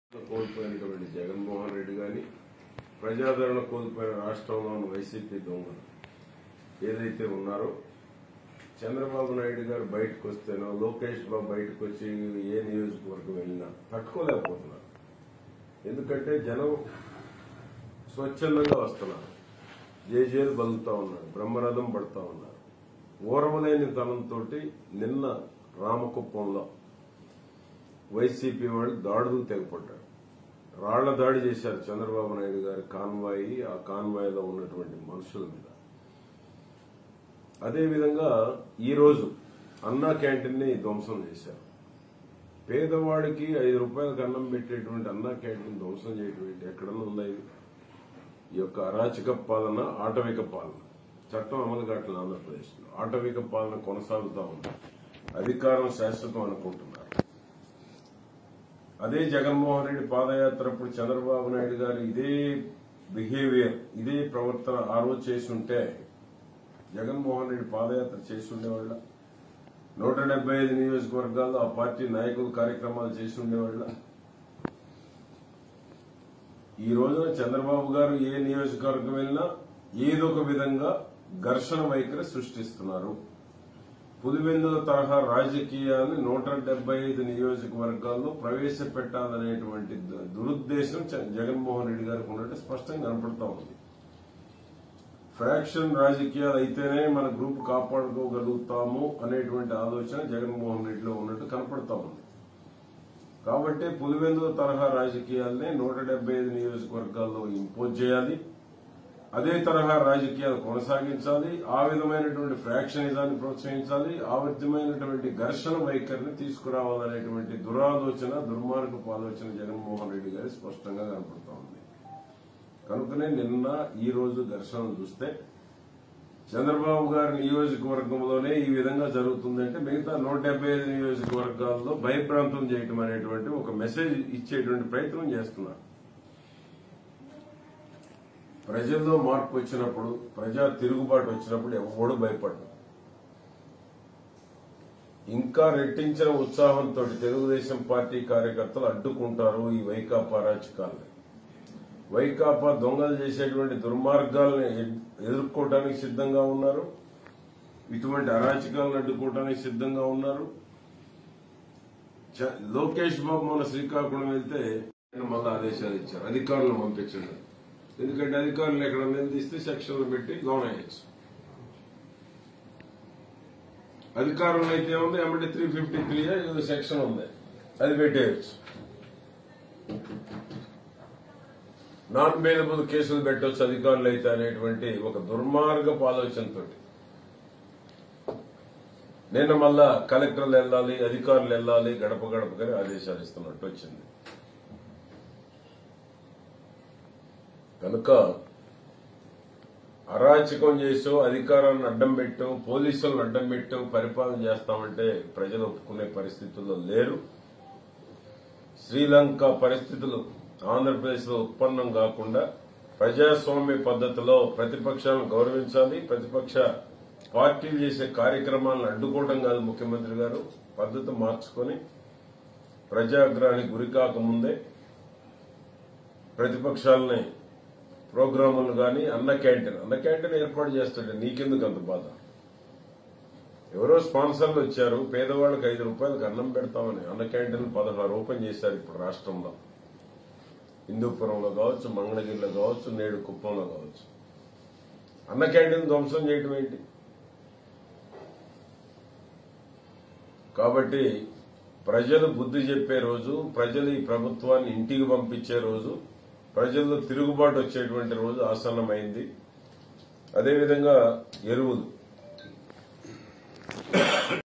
కోల్పోయినటువంటి జగన్మోహన్ రెడ్డి గాని ప్రజాదరణ కోల్పోయిన రాష్ట్రంలో ఉన్న వైసీపీ దొంగలు ఏదైతే ఉన్నారో చంద్రబాబు నాయుడు గారు బయటకు వస్తేనో లోకేష్ బాబు బయటకు వచ్చి ఏ నియోజకవర్గం వెళ్ళినా తట్టుకోలేకపోతున్నారు ఎందుకంటే జనం స్వచ్ఛందంగా వస్తున్నారు జేజేలు బలుగుతా ఉన్నారు బ్రహ్మరథం పడుతా ఉన్నారు ఓర్వలేని తనంతో నిన్న రామకుప్పంలో వైసీపీ వాళ్ళు దాడులు తెగపడ్డారు రాళ్ల దాడి చేశారు చంద్రబాబు నాయుడు గారి కాన్వాయి ఆ కాన్వాయిలో ఉన్నటువంటి మనుషుల మీద అదేవిధంగా ఈ రోజు అన్నా క్యాంటీన్ ని ధ్వంసం చేశారు పేదవాడికి ఐదు రూపాయలకు అన్నం పెట్టేటువంటి అన్నా క్యాంటీన్ ధ్వంసం చేయటువంటి ఎక్కడన్నా ఉందా ఇది ఈ యొక్క అరాచక పాలన ఆటవిక పాలన చట్టం అమలు కావట్లేదు ఆంధ్రప్రదేశ్ లో ఆటవిక పాలన కొనసాగుతా ఉంది అధికారం శాశ్వతం అనుకుంటున్నారు అదే జగన్మోహన్ రెడ్డి పాదయాత్ర అప్పుడు చంద్రబాబు నాయుడు గారు ఇదే బిహేవియర్ ఇదే ప్రవర్తన ఆ రోజు చేసి ఉంటే జగన్మోహన్ రెడ్డి పాదయాత్ర చేసి ఉండేవాళ్ళ నూట డెబ్బై ఐదు నియోజకవర్గాల్లో ఆ పార్టీ నాయకులు కార్యక్రమాలు చేసి ఉండేవాళ్ళ ఈ రోజున చంద్రబాబు గారు ఏ నియోజకవర్గం వెళ్ళినా ఏదో ఒక విధంగా ఘర్షణ వైఖరి సృష్టిస్తున్నారు పులివెందుల తరహా రాజకీయాన్ని నూట డెబ్బై ఐదు నియోజకవర్గాల్లో ప్రవేశపెట్టాలనేటువంటి దు- దురుద్దేశం చ- జగన్మోహన్ రెడ్డి గారికి ఉన్నట్టు స్పష్టంగా కనపడతా ఉంది ఫ్రాక్షన్ రాజకీయాలు అయితేనే మన గ్రూప్ కాపాడుకోగలుగుతాము అనేటువంటి ఆలోచన జగన్మోహన్ రెడ్డిలో ఉన్నట్టు కనపడతా ఉంది కాబట్టి పులివెందుల తరహా రాజకీయాల్ని నూట డెబ్బై ఐదు నియోజకవర్గాల్లో ఇంపోజ్ చేయాలి అదే తరహా రాజకీయాలు కొనసాగించాలి ఆ విధమైనటువంటి ఫ్రాక్షనిజాన్ని ప్రోత్సహించాలి ఆ విధమైనటువంటి ఘర్షణ వైఖరిని తీసుకురావాలనేటువంటి దురాలోచన దుర్మార్గపు ఆలోచన జగన్మోహన్ రెడ్డి గారి స్పష్టంగా కనపడుతూ ఉంది కనుకనే నిన్న ఈ రోజు ఘర్షణలు చూస్తే చంద్రబాబు గారి నియోజకవర్గంలోనే ఈ విధంగా జరుగుతుందంటే మిగతా నూట డెబ్బై ఐదు నియోజకవర్గాల్లో భయభ్రాంతం చేయటం అనేటువంటి ఒక మెసేజ్ ఇచ్చేటువంటి ప్రయత్నం చేస్తున్నారు ప్రజల్లో మార్పు వచ్చినప్పుడు ప్రజా తిరుగుబాటు వచ్చినప్పుడు ఎవడు భయపడ్డు ఇంకా రెట్టించిన ఉత్సాహంతో తెలుగుదేశం పార్టీ కార్యకర్తలు అడ్డుకుంటారు ఈ వైకాపా రాజకాలను వైకాపా దొంగలు చేసేటువంటి దుర్మార్గాలను ఎడ్- ఎదుర్కోవడానికి సిద్ధంగా ఉన్నారు ఇటువంటి అరాచకాలను అడ్డుకోవడానికి సిద్ధంగా ఉన్నారు చ- లోకేష్ బాబు మన శ్రీకాకుళం వెళ్తే మళ్ళీ ఆదేశాలు ఇచ్చారు అధికారులను పంపించండి ఎందుకంటే అధికారులు ఎక్కడ నిలదీస్తే సెక్షన్లు పెట్టి గౌన్ అయ్యచ్చు అధికారులు అయితే ఉంది ఎమ్మటి త్రీ ఫిఫ్టీ త్రీ ఏదో సెక్షన్ ఉంది అది పెట్టేయచ్చు నాన్ బెయిలబుల్ కేసులు పెట్టవచ్చు అధికారులు అయితే అనేటువంటి ఒక దుర్మార్గపు ఆలోచనతో నిన్న మళ్ళా కలెక్టర్లు వెళ్ళాలి అధికారులు వెళ్ళాలి గడప గడపకని ఆదేశాలు ఇస్తున్నట్టు వచ్చింది కనుక అరాచకం చేసో అధికారాన్ని అడ్డం పెట్టు పోలీసులను అడ్డం పెట్టు పరిపాలన చేస్తామంటే ప్రజలు ఒప్పుకునే పరిస్థితుల్లో లేరు శ్రీలంక పరిస్థితులు ఆంధ్రప్రదేశ్ లో ఉత్పన్నం కాకుండా ప్రజాస్వామ్య పద్ధతిలో ప్రతిపక్షాలను గౌరవించాలి ప్రతిపక్ష పార్టీలు చేసే కార్యక్రమాలను అడ్డుకోవడం కాదు ముఖ్యమంత్రి గారు పద్ధతి మార్చుకొని ప్రజాగ్రహానికి గురి కాకముందే ప్రతిపక్షాలని ప్రోగ్రాములు గాని అన్న క్యాంటీన్ అన్న క్యాంటీన్ ఏర్పాటు చేస్తుంటే నీకెందుకు అంత బాధ ఎవరో స్పాన్సర్లు వచ్చారు పేదవాళ్ళకి ఐదు రూపాయలకు అన్నం పెడతామని అన్న క్యాంటీన్ పదహారు ఓపెన్ చేశారు ఇప్పుడు రాష్ట్రంలో హిందూపురంలో కావచ్చు మంగళగిరిలో కావచ్చు నేడు కుప్పంలో కావచ్చు అన్న క్యాంటీన్ ధ్వంసం చేయటం ఏంటి కాబట్టి ప్రజలు బుద్ధి చెప్పే రోజు ప్రజలు ఈ ప్రభుత్వాన్ని ఇంటికి పంపించే రోజు ప్రజల్లో తిరుగుబాటు వచ్చేటువంటి రోజు ఆసన్నమైంది అదేవిధంగా ఎరువులు